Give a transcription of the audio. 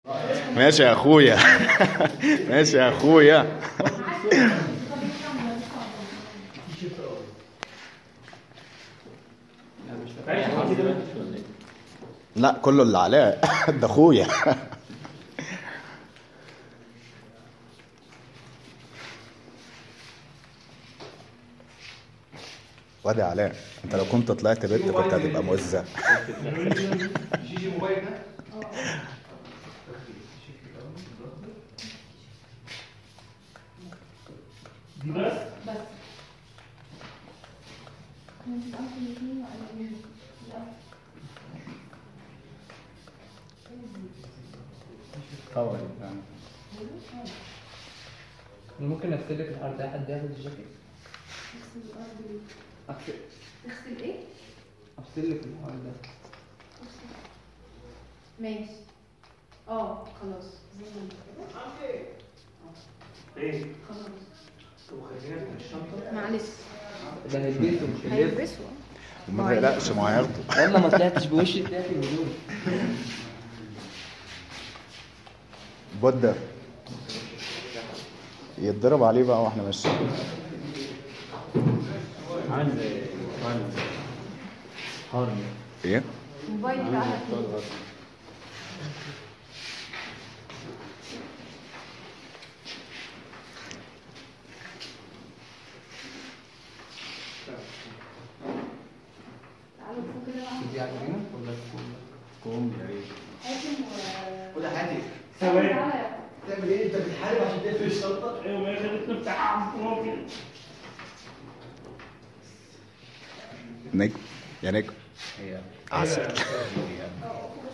ماشي يا اخويا ماشي يا اخويا لا كله اللي عليه ده اخويا وادي علاء انت لو كنت طلعت بنت كنت هتبقى موزع شيشي موبايل ده دي بس ممكن اغسل لك الحوار ده حد ياخد الجاكيت اغسل تغسل ايه؟ اغسل لك الحوار ده ماشي اه خلاص زي ايه خلاص طب خلينا في الشنطه معلش ده هيلبسه مش هيلبسه هيلبسوا وما تقلقش ما هياخده والله ما طلعتش بوشي طلعت بهدومي بودة يتضرب عليه بقى واحنا ماشيين عامل زي هارن هارن ايه موبايلي بقى هتلاقيه. تعالوا فوق كده بقى دي عاجبينك ولا كوم يا ريت حاتم و وده حاتم ثواني تعالى تعمل ايه انت بتحارب عشان تقفل الشنطه ايوه ما هي خدتنا بتاع نجم يا نجم هي عسل اه